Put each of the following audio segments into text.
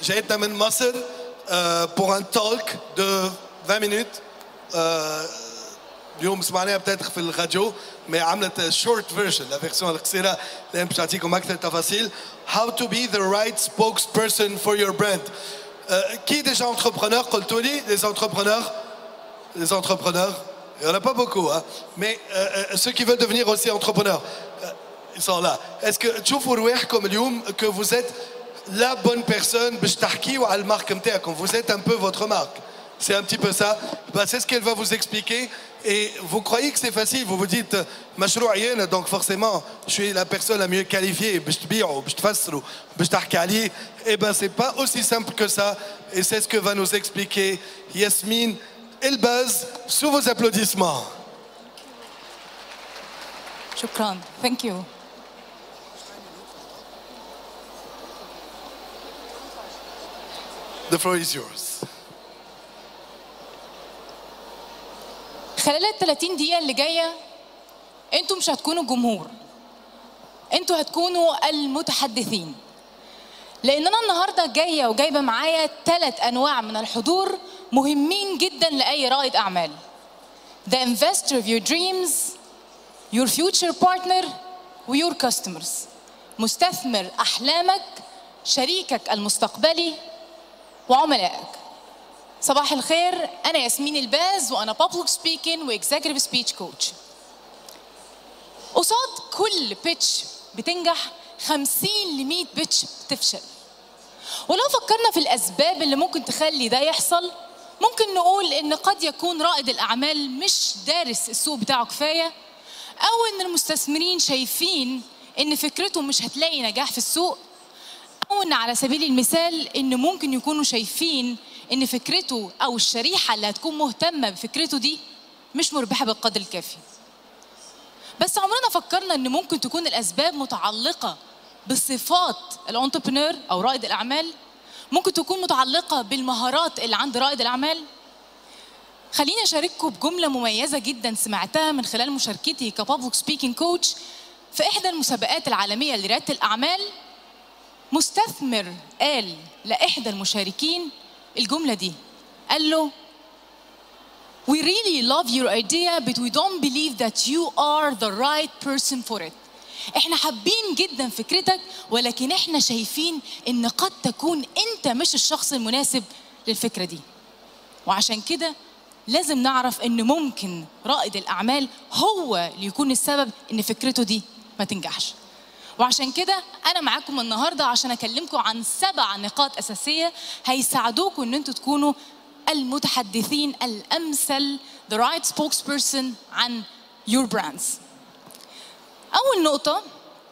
جايتنا من مصر بور ان توك دو 20 مينوت اليوم سمعناها بتاتخ في الراديو مي عملت شورت فيرجن لا فيرسيون القصيره لان باش نعطيكم اكثر تفاصيل how to be the right spokesperson for your brand Euh, qui déjà entrepreneur قلتوا لي les entrepreneurs les entrepreneurs il n'y en a pas beaucoup hein mais euh, euh, ceux qui veulent devenir aussi entrepreneurs euh, ils sont là est-ce que تشوفوا رواحكم اليوم que vous êtes la bonne personne باش تحكيوا على المارك نتاعكم vous êtes un peu votre marque c'est un petit peu ça bah, c'est ce qu'elle va vous expliquer et vous croyez que c'est facile vous vous dites مشروع عيان donc forcément je suis la personne la mieux qualifiée باش تبيعوا باش تفسروا باش تحكي عليه et ben c'est pas aussi simple que ça et c'est ce que va nous expliquer Yasmine Elbaz sous vos applaudissements شكرا ثانك يو the floor is yours خلال ال 30 دقيقة اللي جاية انتوا مش هتكونوا الجمهور انتوا هتكونوا المتحدثين لان انا النهارده جايه وجايبه معايا ثلاث انواع من الحضور مهمين جدا لاي رائد اعمال the investor of your dreams your future partner ويور customers مستثمر احلامك شريكك المستقبلي وعملائك صباح الخير انا ياسمين الباز وانا public speaking واكزيكتيف سبيتش كوتش قصاد كل بيتش بتنجح 50 ل 100 بيتش بتفشل ولو فكرنا في الاسباب اللي ممكن تخلي ده يحصل ممكن نقول ان قد يكون رائد الاعمال مش دارس السوق بتاعه كفايه او ان المستثمرين شايفين ان فكرته مش هتلاقي نجاح في السوق او ان على سبيل المثال ان ممكن يكونوا شايفين ان فكرته او الشريحه اللي هتكون مهتمه بفكرته دي مش مربحه بالقدر الكافي بس عمرنا فكرنا ان ممكن تكون الاسباب متعلقه بصفات الانتربرنور او رائد الاعمال ممكن تكون متعلقه بالمهارات اللي عند رائد الاعمال خليني اشارككم بجمله مميزه جدا سمعتها من خلال مشاركتي كبابليك سبيكينج كوتش في احدى المسابقات العالميه لرياده الاعمال مستثمر قال لاحدى المشاركين الجمله دي قال له We really love your idea but we don't believe that you are the right person for it. احنا حابين جدا فكرتك ولكن احنا شايفين ان قد تكون انت مش الشخص المناسب للفكره دي. وعشان كده لازم نعرف ان ممكن رائد الاعمال هو اللي يكون السبب ان فكرته دي ما تنجحش. وعشان كده انا معاكم النهارده عشان اكلمكم عن سبع نقاط اساسيه هيساعدوكم ان انتوا تكونوا المتحدثين الامثل the right spokesperson عن your brands. اول نقطه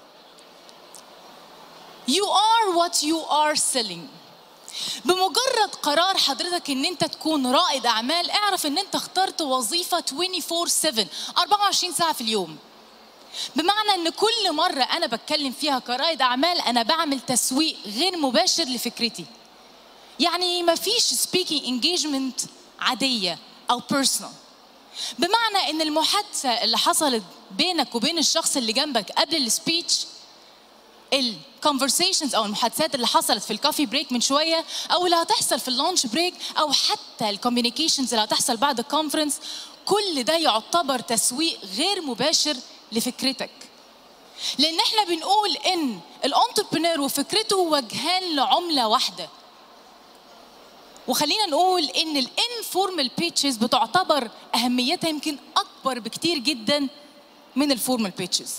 you are what you are selling. بمجرد قرار حضرتك ان انت تكون رائد اعمال اعرف ان انت اخترت وظيفه 24/7 24 ساعه في اليوم. بمعنى ان كل مره انا بتكلم فيها كرائد اعمال انا بعمل تسويق غير مباشر لفكرتي يعني ما فيش سبيكينج انجيجمنت عاديه او بيرسونال بمعنى ان المحادثه اللي حصلت بينك وبين الشخص اللي جنبك قبل السبيتش الكونفرسيشنز او المحادثات اللي حصلت في الكافي بريك من شويه او اللي هتحصل في اللانش بريك او حتى الكوميونيكيشنز اللي هتحصل بعد الكونفرنس كل ده يعتبر تسويق غير مباشر لفكرتك لان احنا بنقول ان الانتربرنور وفكرته وجهان لعمله واحده وخلينا نقول ان الانفورمال بيتشز بتعتبر اهميتها يمكن اكبر بكتير جدا من الفورمال بيتشز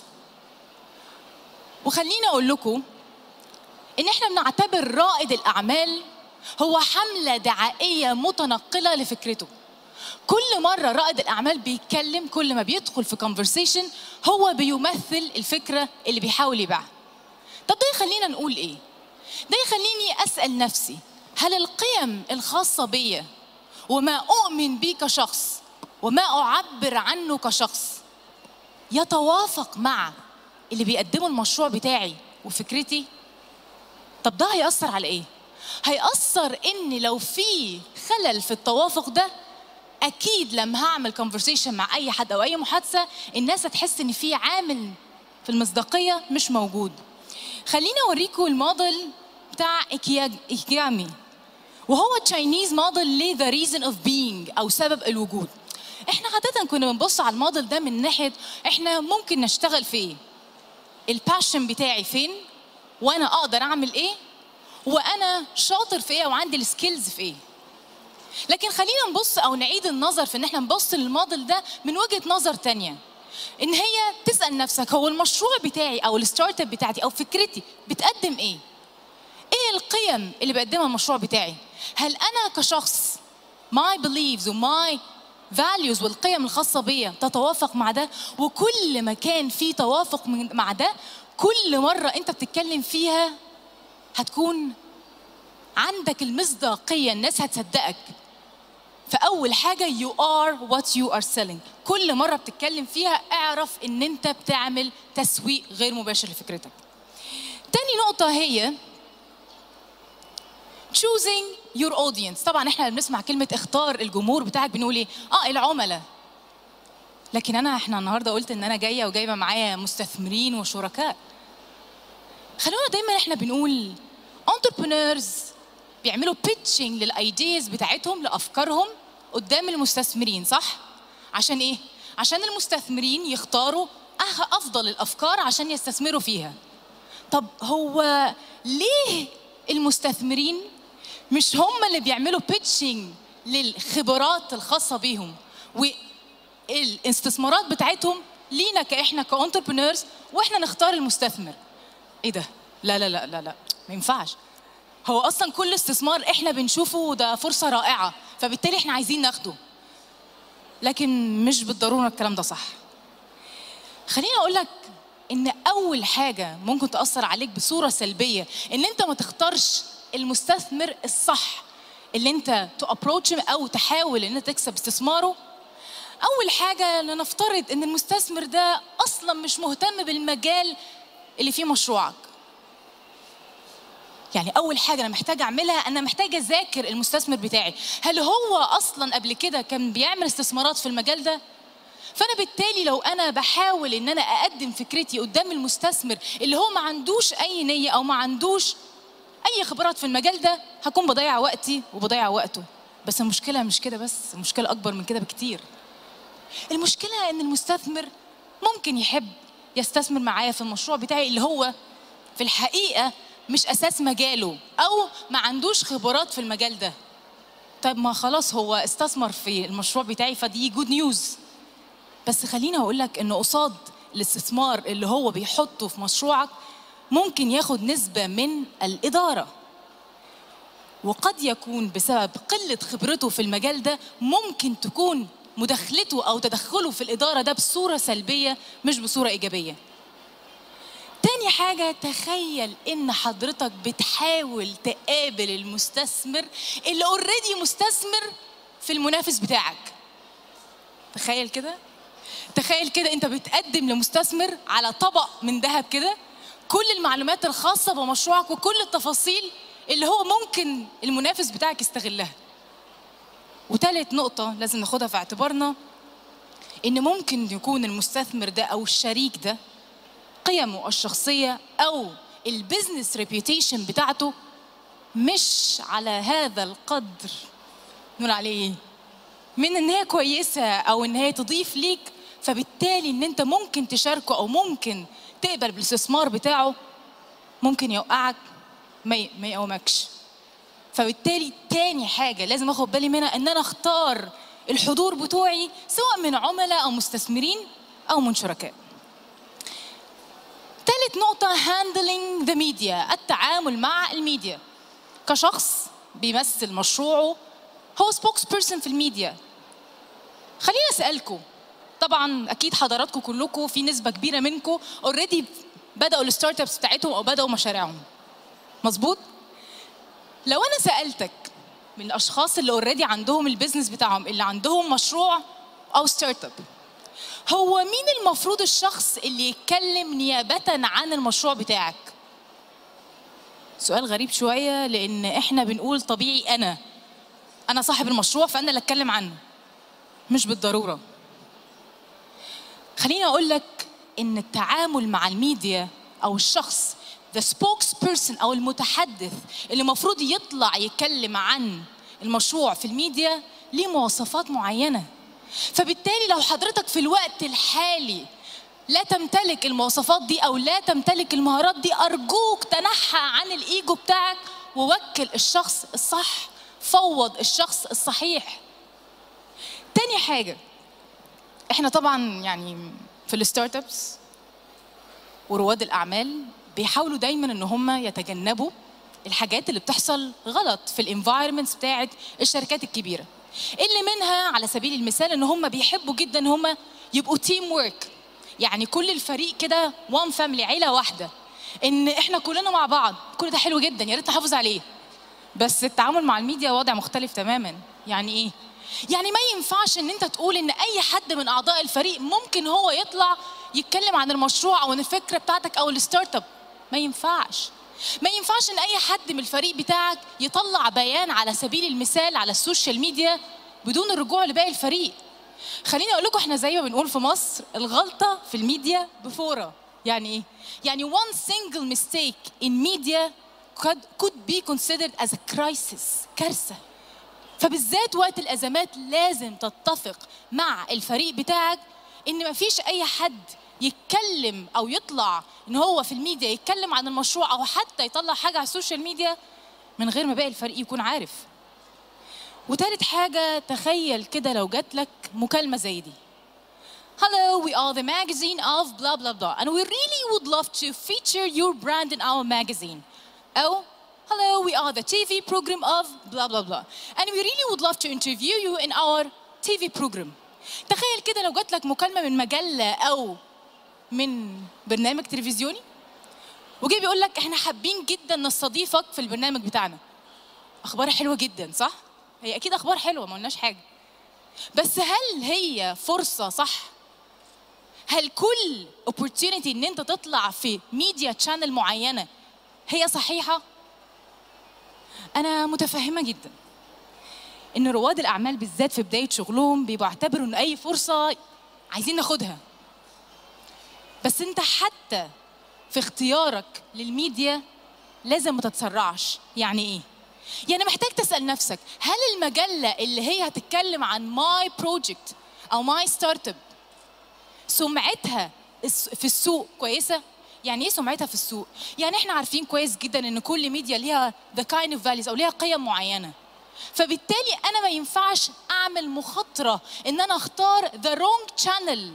وخليني اقول لكم ان احنا بنعتبر رائد الاعمال هو حمله دعائيه متنقله لفكرته كل مرة رائد الأعمال بيتكلم كل ما بيدخل في conversation هو بيمثل الفكرة اللي بيحاول يبيعها. طب ده يخلينا نقول إيه؟ ده يخليني أسأل نفسي هل القيم الخاصة بيا وما أؤمن بيه كشخص وما أعبر عنه كشخص يتوافق مع اللي بيقدمه المشروع بتاعي وفكرتي؟ طب ده هيأثر على إيه؟ هيأثر إن لو في خلل في التوافق ده اكيد لما هعمل كونفرسيشن مع اي حد او اي محادثه الناس هتحس ان في عامل في المصداقيه مش موجود خليني اوريكم الموديل بتاع إيكياج- إيكيجامي وهو تشاينيز موديل ليه ذا ريزن اوف بينج او سبب الوجود احنا عاده كنا بنبص على الموديل ده من ناحيه احنا ممكن نشتغل في ايه الباشن بتاعي فين وانا اقدر اعمل ايه وانا شاطر في ايه وعندي السكيلز في ايه لكن خلينا نبص او نعيد النظر في ان احنا نبص للموديل ده من وجهه نظر تانية ان هي تسال نفسك هو المشروع بتاعي او الستارت اب بتاعتي او فكرتي بتقدم ايه ايه القيم اللي بقدمها المشروع بتاعي هل انا كشخص my beliefs وماي values والقيم الخاصة بيا تتوافق مع ده وكل ما كان في توافق من- مع ده كل مرة انت بتتكلم فيها هتكون عندك المصداقية الناس هتصدقك فأول حاجة you are what you are selling كل مرة بتتكلم فيها اعرف ان انت بتعمل تسويق غير مباشر لفكرتك تاني نقطة هي choosing your audience طبعا احنا لما بنسمع كلمة اختار الجمهور بتاعك بنقول ايه اه العملاء لكن انا احنا النهارده قلت ان انا جايه وجايبه معايا مستثمرين وشركاء خلونا دايما احنا بنقول entrepreneurs بيعملوا pitching للايديز بتاعتهم لافكارهم قدام المستثمرين صح عشان ايه عشان المستثمرين يختاروا أه- افضل الافكار عشان يستثمروا فيها طب هو ليه المستثمرين مش هم اللي بيعملوا بيتشنج للخبرات الخاصه بيهم والاستثمارات بتاعتهم لينا كاحنا كاونتربرينورز واحنا نختار المستثمر ايه ده لا لا لا لا لا ما ينفعش هو اصلا كل استثمار احنا بنشوفه ده فرصه رائعه فبالتالي احنا عايزين ناخده لكن مش بالضروره الكلام ده صح خليني اقول لك ان اول حاجه ممكن تاثر عليك بصوره سلبيه ان انت ما تختارش المستثمر الصح اللي انت تابروتش او تحاول ان انت تكسب استثماره اول حاجه لنفترض ان المستثمر ده اصلا مش مهتم بالمجال اللي فيه مشروعك يعني اول حاجه انا محتاجه اعملها انا محتاجه اذاكر المستثمر بتاعي هل هو اصلا قبل كده كان بيعمل استثمارات في المجال ده فانا بالتالي لو انا بحاول ان انا اقدم فكرتي قدام المستثمر اللي هو ما عندوش اي نيه او ما عندوش اي خبرات في المجال ده هكون بضيع وقتي وبضيع وقته بس المشكله مش كده بس المشكله اكبر من كده بكتير المشكله ان المستثمر ممكن يحب يستثمر معايا في المشروع بتاعي اللي هو في الحقيقه مش اساس مجاله او ما عندوش خبرات في المجال ده طيب ما خلاص هو استثمر في المشروع بتاعي فدي جود نيوز بس خليني اقول لك انه قصاد الاستثمار اللي هو بيحطه في مشروعك ممكن ياخد نسبة من الإدارة وقد يكون بسبب قلة خبرته في المجال ده ممكن تكون مداخلته أو تدخله في الإدارة ده بصورة سلبية مش بصورة إيجابية تاني حاجة تخيل إن حضرتك بتحاول تقابل المستثمر اللي اوريدي مستثمر في المنافس بتاعك تخيل كده تخيل كده انت بتقدم لمستثمر على طبق من ذهب كده كل المعلومات الخاصة بمشروعك وكل التفاصيل اللي هو ممكن المنافس بتاعك يستغلها وتالت نقطة لازم ناخدها في اعتبارنا إن ممكن يكون المستثمر ده أو الشريك ده قيمه الشخصية أو البيزنس ريبيوتيشن بتاعته مش على هذا القدر نقول عليه ايه؟ من ان هي كويسه او ان هي تضيف ليك فبالتالي ان انت ممكن تشاركه او ممكن تقبل بالاستثمار بتاعه ممكن يوقعك ما ي- ما يقومكش فبالتالي تاني حاجه لازم اخد بالي منها ان انا اختار الحضور بتوعي سواء من عملاء او مستثمرين او من شركاء ثالث نقطة handling the media التعامل مع الميديا كشخص بيمثل مشروعه هو سبوكس بيرسون في الميديا خليني اسالكم طبعا اكيد حضراتكم كلكم في نسبه كبيره منكم اوريدي بداوا الستارت ابس بتاعتهم او بداوا مشاريعهم مظبوط لو انا سالتك من الاشخاص اللي اوريدي عندهم البيزنس بتاعهم اللي عندهم مشروع او ستارت اب هو مين المفروض الشخص اللي يتكلم نيابه عن المشروع بتاعك سؤال غريب شويه لان احنا بنقول طبيعي انا انا صاحب المشروع فانا اللي اتكلم عنه مش بالضروره خليني اقول لك ان التعامل مع الميديا او الشخص the spokesperson او المتحدث اللي المفروض يطلع يتكلم عن المشروع في الميديا ليه مواصفات معينه فبالتالي لو حضرتك في الوقت الحالي لا تمتلك المواصفات دي او لا تمتلك المهارات دي ارجوك تنحى عن الايجو بتاعك ووكل الشخص الصح فوض الشخص الصحيح تاني حاجه احنا طبعا يعني في الستارت ابس ورواد الاعمال بيحاولوا دايما ان هم يتجنبوا الحاجات اللي بتحصل غلط في الانفايرمنتس بتاعت الشركات الكبيره اللي منها على سبيل المثال ان هم بيحبوا جدا ان هم يبقوا تيم ورك يعني كل الفريق كده وان فاميلي عيله واحده ان احنا كلنا مع بعض كل ده حلو جدا يا ريت نحافظ عليه بس التعامل مع الميديا وضع مختلف تماما يعني ايه يعني ما ينفعش ان انت تقول ان اي حد من اعضاء الفريق ممكن هو يطلع يتكلم عن المشروع او عن الفكره بتاعتك او الستارت اب ما ينفعش ما ينفعش ان اي حد من الفريق بتاعك يطلع بيان على سبيل المثال على السوشيال ميديا بدون الرجوع لباقي الفريق خليني اقول لكم احنا زي ما بنقول في مصر الغلطه في الميديا بفوره يعني ايه يعني one single mistake in media could, could be considered as a crisis كارثه فبالذات وقت الازمات لازم تتفق مع الفريق بتاعك ان مفيش اي حد يتكلم او يطلع ان هو في الميديا يتكلم عن المشروع او حتى يطلع حاجه على السوشيال ميديا من غير ما باقي الفريق يكون عارف وتالت حاجة تخيل كده لو جات لك مكالمة زي دي Hello, we are the magazine of blah blah blah and we really would love to feature your brand in our magazine. أو Hello, we are the TV program of blah blah blah and we really would love to interview you in our TV program. تخيل كده لو جات لك مكالمة من مجلة أو من برنامج تلفزيوني وجاي بيقول لك احنا حابين جدا نستضيفك في البرنامج بتاعنا. أخبار حلوة جدا صح؟ هي اكيد اخبار حلوه ما قلناش حاجه بس هل هي فرصه صح هل كل opportunity ان انت تطلع في ميديا تشانل معينه هي صحيحه انا متفهمه جدا ان رواد الاعمال بالذات في بدايه شغلهم بيبقوا يعتبروا ان اي فرصه عايزين ناخدها بس انت حتى في اختيارك للميديا لازم ما تتسرعش يعني ايه يعني محتاج تسأل نفسك هل المجلة اللي هي هتتكلم عن ماي بروجكت أو ماي ستارت اب سمعتها في السوق كويسة؟ يعني ايه سمعتها في السوق؟ يعني احنا عارفين كويس جدا ان كل ميديا ليها ذا كايند اوف فاليوز او ليها قيم معينة. فبالتالي انا ما ينفعش اعمل مخاطرة ان انا اختار ذا رونج شانل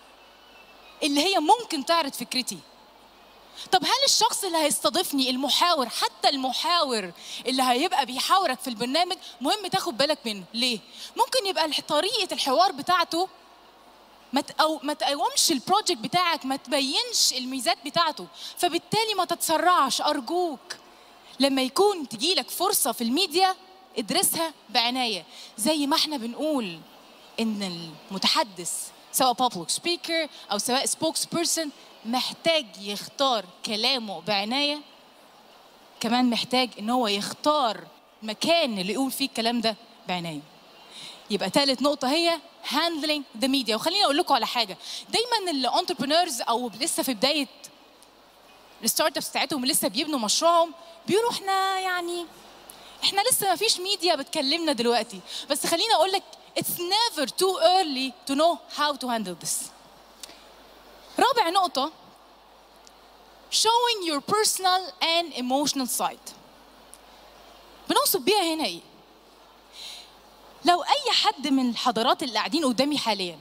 اللي هي ممكن تعرض فكرتي. طب هل الشخص اللي هيستضيفني المحاور حتى المحاور اللي هيبقى بيحاورك في البرنامج مهم تاخد بالك منه ليه ممكن يبقى طريقه الحوار بتاعته ما او ما تقومش البروجكت بتاعك ما تبينش الميزات بتاعته فبالتالي ما تتسرعش ارجوك لما يكون تجيلك فرصه في الميديا ادرسها بعنايه زي ما احنا بنقول ان المتحدث سواء بابليك سبيكر او سواء سبوكس بيرسون محتاج يختار كلامه بعناية كمان محتاج ان هو يختار مكان اللي يقول فيه الكلام ده بعناية يبقى ثالث نقطة هي handling the media وخليني اقول لكم على حاجة دايما الانتربرينورز او لسه في بداية الستارت ابس بتاعتهم لسه بيبنوا مشروعهم بيقولوا احنا يعني احنا لسه ما فيش ميديا بتكلمنا دلوقتي بس خليني اقول لك it's never too early to know how to handle this رابع نقطة showing your personal and emotional side بنوصف بيها هنا ايه؟ لو أي حد من الحضارات اللي قاعدين قدامي حاليا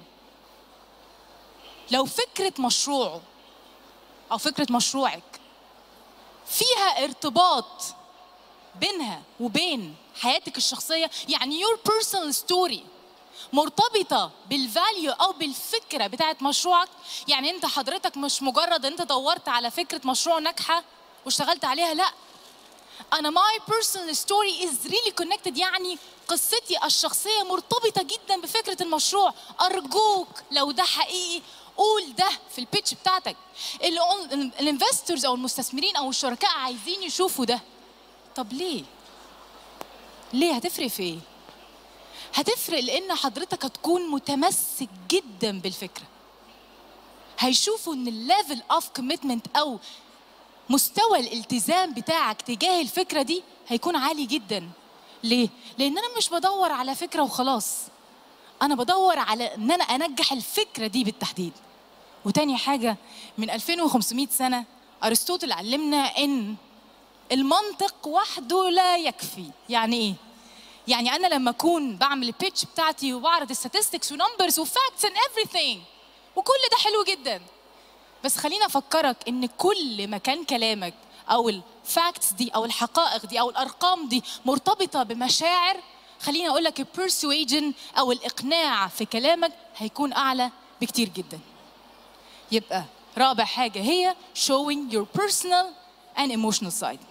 لو فكرة مشروعه أو فكرة مشروعك فيها ارتباط بينها وبين حياتك الشخصية يعني your personal story مرتبطه بالفاليو او بالفكره بتاعت مشروعك يعني انت حضرتك مش مجرد انت دورت على فكره مشروع ناجحه واشتغلت عليها لا انا ماي بيرسونال ستوري از ريلي كونكتد يعني قصتي الشخصيه مرتبطه جدا بفكره المشروع ارجوك لو ده حقيقي قول ده في البيتش بتاعتك الانفستورز او المستثمرين او الشركاء عايزين يشوفوا ده طب ليه ليه هتفرق في ايه هتفرق لان حضرتك هتكون متمسك جدا بالفكره هيشوفوا ان الليفل اوف كوميتمنت او مستوى الالتزام بتاعك تجاه الفكره دي هيكون عالي جدا ليه لان انا مش بدور على فكره وخلاص انا بدور على ان انا انجح الفكره دي بالتحديد وتاني حاجه من 2500 سنه ارسطوطل علمنا ان المنطق وحده لا يكفي يعني ايه يعني انا لما اكون بعمل البيتش بتاعتي وبعرض statistics ونمبرز وفاكتس and everything وكل ده حلو جدا بس خليني افكرك ان كل ما كان كلامك او الفاكتس دي او الحقائق دي او الارقام دي مرتبطه بمشاعر خليني اقول لك البرسويجن او الاقناع في كلامك هيكون اعلى بكتير جدا يبقى رابع حاجه هي showing your personal and emotional side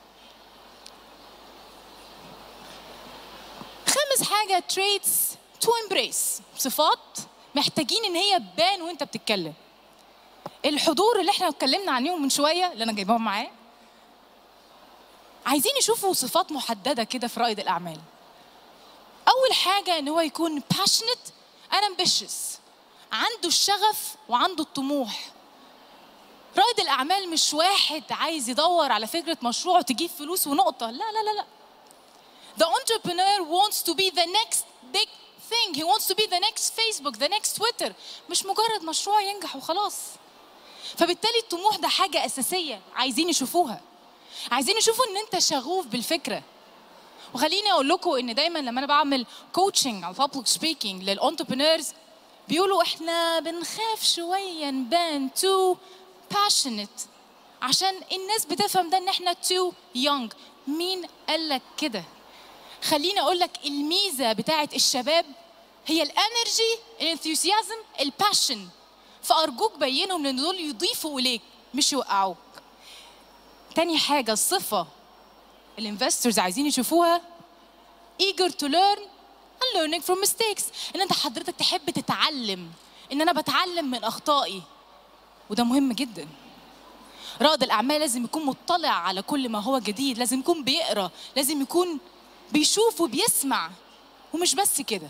خامس حاجه traits to embrace صفات محتاجين ان هي تبان وانت بتتكلم الحضور اللي احنا اتكلمنا عنهم من شويه اللي انا جايباهم معاه عايزين يشوفوا صفات محدده كده في رائد الاعمال اول حاجه ان هو يكون passionate and ambitious عنده الشغف وعنده الطموح رائد الاعمال مش واحد عايز يدور على فكره مشروع تجيب فلوس ونقطه لا لا لا لا The entrepreneur wants to be the next big thing. He wants to be the next Facebook, the next Twitter. مش مجرد مشروع ينجح وخلاص. فبالتالي الطموح ده حاجة أساسية عايزين يشوفوها. عايزين يشوفوا إن أنت شغوف بالفكرة. وخليني أقول لكم إن دايما لما أنا بعمل كوتشنج أو public speaking للانتربرينورز بيقولوا إحنا بنخاف شوية نبان too passionate عشان الناس بتفهم ده إن إحنا too young. مين قال لك كده؟ خليني اقول لك الميزه بتاعت الشباب هي الانرجي الانثوسيازم الباشن فارجوك بينهم لان دول يضيفوا اليك مش يوقعوك تاني حاجه الصفه الانفسترز عايزين يشوفوها eager to learn and learning from mistakes ان انت حضرتك تحب تتعلم ان انا بتعلم من اخطائي وده مهم جدا رائد الاعمال لازم يكون مطلع على كل ما هو جديد لازم يكون بيقرا لازم يكون بيشوف وبيسمع ومش بس كده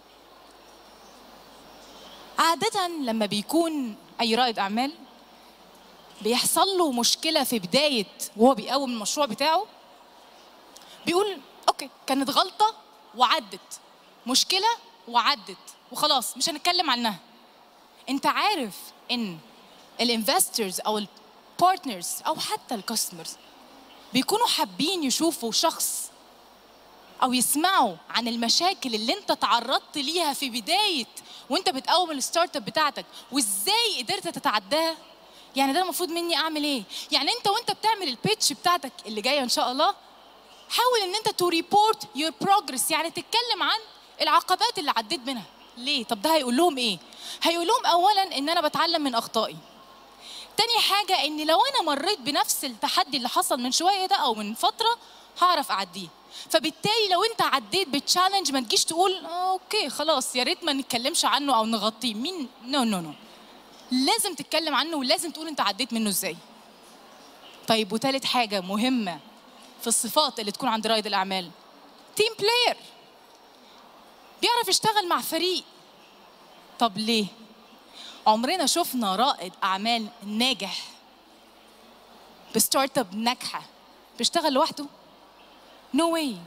عادة لما بيكون أي رائد أعمال بيحصل له مشكلة في بداية وهو بيقوم المشروع بتاعه بيقول أوكي كانت غلطة وعدت مشكلة وعدت وخلاص مش هنتكلم عنها أنت عارف إن الانفسترز أو البارتنرز أو حتى الكاستمرز بيكونوا حابين يشوفوا شخص او يسمعوا عن المشاكل اللي انت تعرضت ليها في بدايه وانت بتقوم الستارت اب بتاعتك وازاي قدرت تتعداها يعني ده المفروض مني اعمل ايه يعني انت وانت بتعمل البيتش بتاعتك اللي جايه ان شاء الله حاول ان انت تو ريبورت يور بروجرس يعني تتكلم عن العقبات اللي عديت منها ليه طب ده هيقول لهم ايه هيقول لهم اولا ان انا بتعلم من اخطائي تاني حاجة إن لو أنا مريت بنفس التحدي اللي حصل من شوية ده أو من فترة هعرف أعديه فبالتالي لو انت عديت بالتشالنج ما تجيش تقول آه اوكي خلاص يا ريت ما نتكلمش عنه او نغطيه مين نو نو نو لازم تتكلم عنه ولازم تقول انت عديت منه ازاي طيب وتالت حاجه مهمه في الصفات اللي تكون عند رائد الاعمال تيم بلاير بيعرف يشتغل مع فريق طب ليه عمرنا شفنا رائد اعمال ناجح بستارت اب ناجحه بيشتغل لوحده نو no واي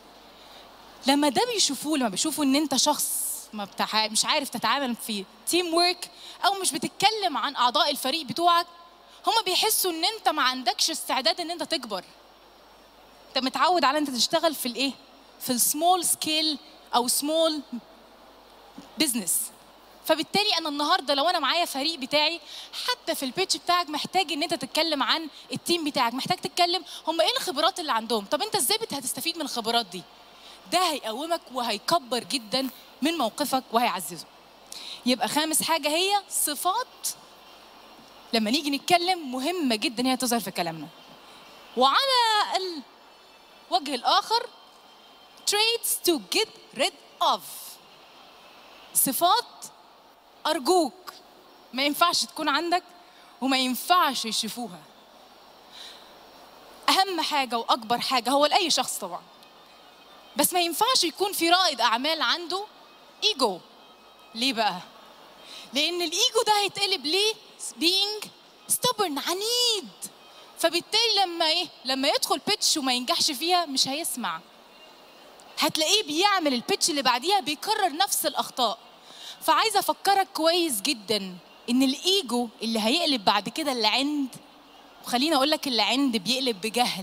لما ده بيشوفوه لما بيشوفوا ان انت شخص ما بتاع مش عارف تتعامل في تيم ورك او مش بتتكلم عن اعضاء الفريق بتوعك هما بيحسوا ان انت ما عندكش استعداد ان انت تكبر انت متعود على انت تشتغل في الايه في السمول سكيل او سمول بزنس فبالتالي انا النهارده لو انا معايا فريق بتاعي حتى في البيتش بتاعك محتاج ان انت تتكلم عن التيم بتاعك محتاج تتكلم هم ايه الخبرات اللي عندهم طب انت ازاي هتستفيد من الخبرات دي ده هيقومك وهيكبر جدا من موقفك وهيعززه يبقى خامس حاجه هي صفات لما نيجي نتكلم مهمه جدا هي تظهر في كلامنا وعلى الوجه الاخر traits to get rid of صفات أرجوك ما ينفعش تكون عندك وما ينفعش يشوفوها أهم حاجة وأكبر حاجة هو لأي شخص طبعا بس ما ينفعش يكون في رائد أعمال عنده إيجو ليه بقى؟ لأن الإيجو ده هيتقلب ليه being stubborn عنيد فبالتالي لما ايه لما يدخل بيتش وما ينجحش فيها مش هيسمع هتلاقيه بيعمل البيتش اللي بعديها بيكرر نفس الاخطاء فعايزه افكرك كويس جدا ان الايجو اللي هيقلب بعد كده اللي عند وخليني اقول لك اللي عند بيقلب بجهل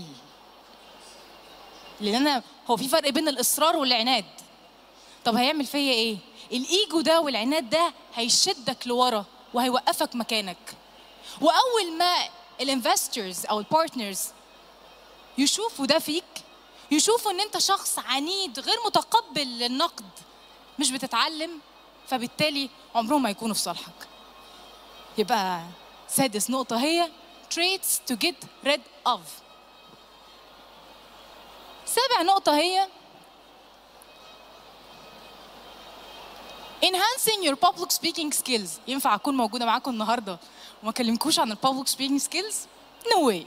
لان انا هو في فرق بين الاصرار والعناد طب هيعمل فيا ايه الايجو ده والعناد ده هيشدك لورا وهيوقفك مكانك واول ما الانفسترز او البارتنرز يشوفوا ده فيك يشوفوا ان انت شخص عنيد غير متقبل للنقد مش بتتعلم فبالتالي عمرهم ما يكونوا في صالحك يبقى سادس نقطة هي traits to get rid of سابع نقطة هي enhancing your public speaking skills ينفع أكون موجودة معاكم النهاردة وما أكلمكوش عن البابليك speaking skills؟ No way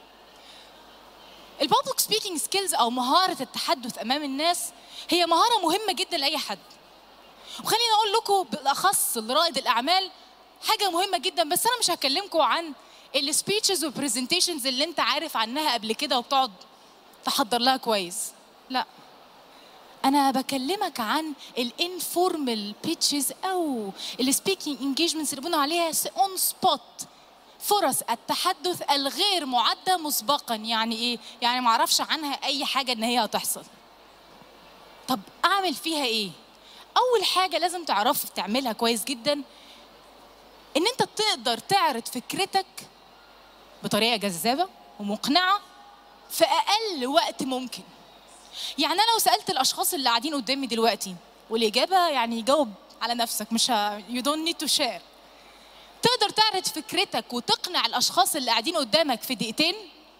البابليك سبيكينج سكيلز او مهاره التحدث امام الناس هي مهاره مهمه جدا لاي حد وخليني اقول لكم بالاخص لرائد الاعمال حاجه مهمه جدا بس انا مش هكلمكم عن السبيتشز والبرزنتيشنز اللي انت عارف عنها قبل كده وبتقعد تحضر لها كويس لا انا بكلمك عن الانفورمال بيتشز او السبيكينج انجيجمنتس اللي بنقول عليها اون سبوت فرص التحدث الغير معدة مسبقا يعني ايه يعني ما اعرفش عنها اي حاجة ان هي هتحصل طب اعمل فيها ايه اول حاجة لازم تعرف تعملها كويس جدا ان انت تقدر تعرض فكرتك بطريقة جذابة ومقنعة في اقل وقت ممكن يعني انا لو سالت الاشخاص اللي قاعدين قدامي دلوقتي والاجابه يعني جاوب على نفسك مش ه... you don't need to share تقدر تعرض فكرتك وتقنع الاشخاص اللي قاعدين قدامك في دقيقتين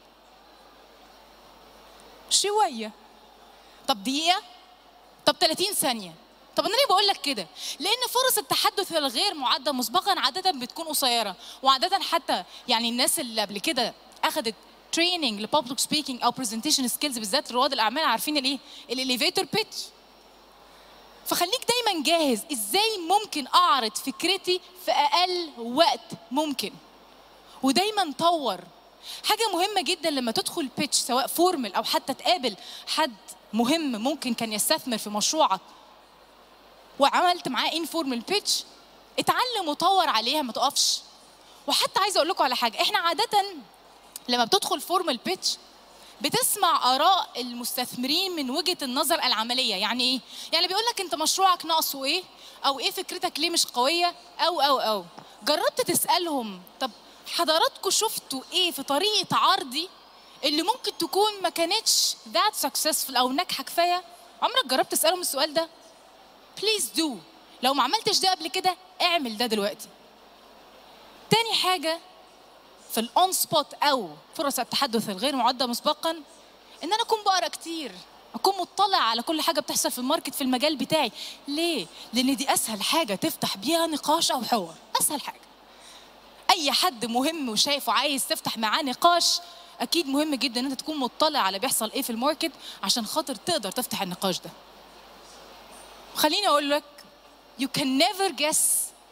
شويه طب دقيقه طب 30 ثانيه طب انا ليه بقول لك كده لان فرص التحدث الغير معده مسبقا عاده بتكون قصيره وعاده حتى يعني الناس اللي قبل كده اخذت تريننج لبابليك سبيكينج او برزنتيشن سكيلز بالذات رواد الاعمال عارفين الايه الاليفيتور بيتش فخليك دايما جاهز ازاي ممكن اعرض فكرتي في اقل وقت ممكن ودايما طور حاجه مهمه جدا لما تدخل بيتش سواء فورمال او حتى تقابل حد مهم ممكن كان يستثمر في مشروعك وعملت معاه انفورمال بيتش اتعلم وطور عليها ما تقفش وحتى عايزه اقول لكم على حاجه احنا عاده لما بتدخل فورمال بيتش بتسمع اراء المستثمرين من وجهه النظر العمليه يعني ايه يعني بيقول لك انت مشروعك ناقصه ايه او ايه فكرتك ليه مش قويه او او او جربت تسالهم طب حضراتكم شفتوا ايه في طريقه عرضي اللي ممكن تكون ما كانتش ذات سكسسفul او ناجحه كفايه عمرك جربت تسالهم السؤال ده بليز دو لو ما عملتش ده قبل كده اعمل ده دلوقتي تاني حاجه في الاون سبوت او فرص التحدث الغير معده مسبقا ان انا اكون بقرا كتير اكون مطلع على كل حاجه بتحصل في الماركت في المجال بتاعي ليه لان دي اسهل حاجه تفتح بيها نقاش او حوار اسهل حاجه اي حد مهم وشايف وعايز تفتح معاه نقاش اكيد مهم جدا ان انت تكون مطلع على بيحصل ايه في الماركت عشان خاطر تقدر تفتح النقاش ده خليني اقول لك you can never guess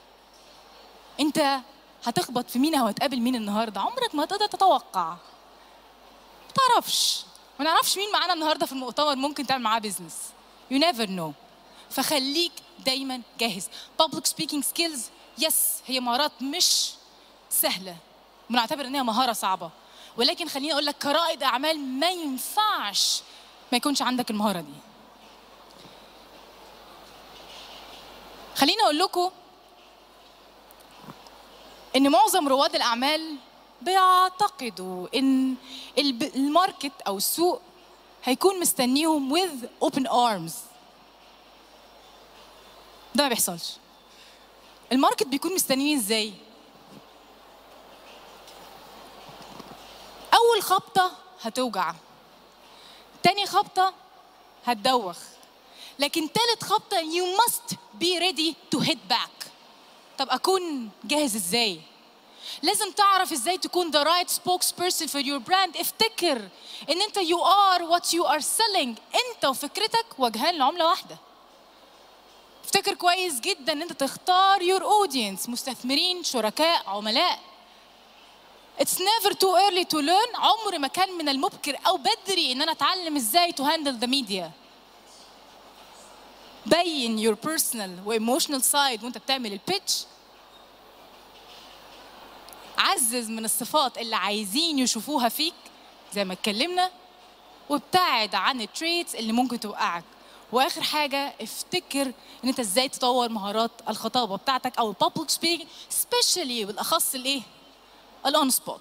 انت هتخبط في مين او هتقابل مين النهارده عمرك ما هتقدر تتوقع ما تعرفش ما نعرفش مين معانا النهارده في المؤتمر ممكن تعمل معاه بيزنس you never know فخليك دايما جاهز public speaking skills يس هي مهارات مش سهله بنعتبر ان هي مهاره صعبه ولكن خليني اقول لك كرائد اعمال ما ينفعش ما يكونش عندك المهاره دي خليني اقول لكم ان معظم رواد الاعمال بيعتقدوا ان الب- الماركت او السوق هيكون مستنيهم with open arms ده ما بيحصلش الماركت بيكون مستنيين ازاي اول خبطه هتوجع تاني خبطه هتدوخ لكن تالت خبطه you must be ready to hit back طب اكون جاهز ازاي لازم تعرف ازاي تكون the right spokesperson for your brand افتكر ان انت you are what you are selling انت وفكرتك وجهان لعمله واحده افتكر كويس جدا ان انت تختار your audience مستثمرين شركاء عملاء It's never too early to learn عمر ما كان من المبكر أو بدري إن أنا أتعلم إزاي to handle the media بين your personal و emotional side وأنت بتعمل البيتش عزز من الصفات اللي عايزين يشوفوها فيك زي ما اتكلمنا وابتعد عن التريتس اللي ممكن توقعك واخر حاجه افتكر ان انت ازاي تطور مهارات الخطابه بتاعتك او الببليك سبيكينج سبيشالي بالاخص الايه الاون سبوت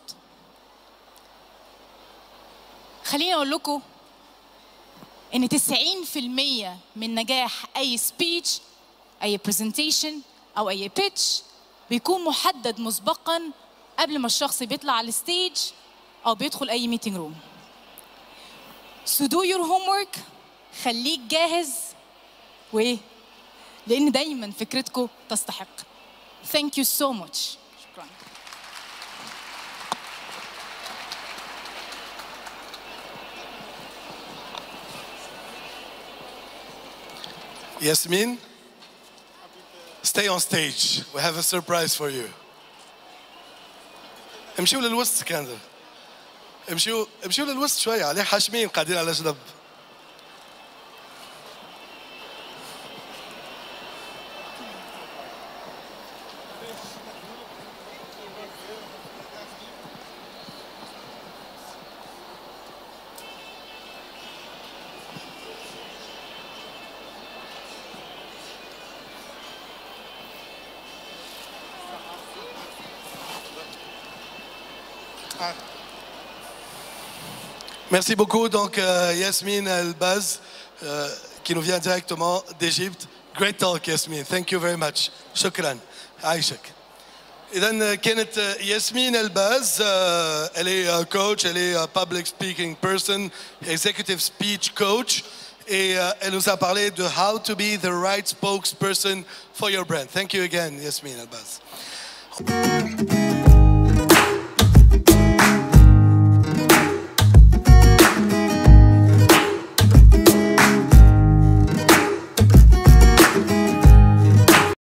خليني اقول لكم ان 90% من نجاح اي سبيتش اي برزنتيشن او اي بيتش بيكون محدد مسبقا قبل ما الشخص بيطلع على الستيج او بيدخل اي ميتنج روم So do your homework خليك جاهز وايه لان دايما فكرتكم تستحق Thank you so much شكرا Yasmin, stay on stage. We have a surprise for you. امشيوا للوسط سكندر امشيوا امشيوا للوسط شوية عليه حاشمين قاعدين على جنب Merci beaucoup. Donc, euh, Yasmine Elbaz, euh, qui nous vient directement d'Égypte. Great talk, Yasmine. Thank you very much. شكرا. عايشك. إذا كانت ياسمين الباز آه، elle est euh, coach, elle est euh, public speaking person, executive speech coach et euh, elle nous a parlé de how to be the right spokesperson for your brand. Thank you again, Yasmine Elbaz.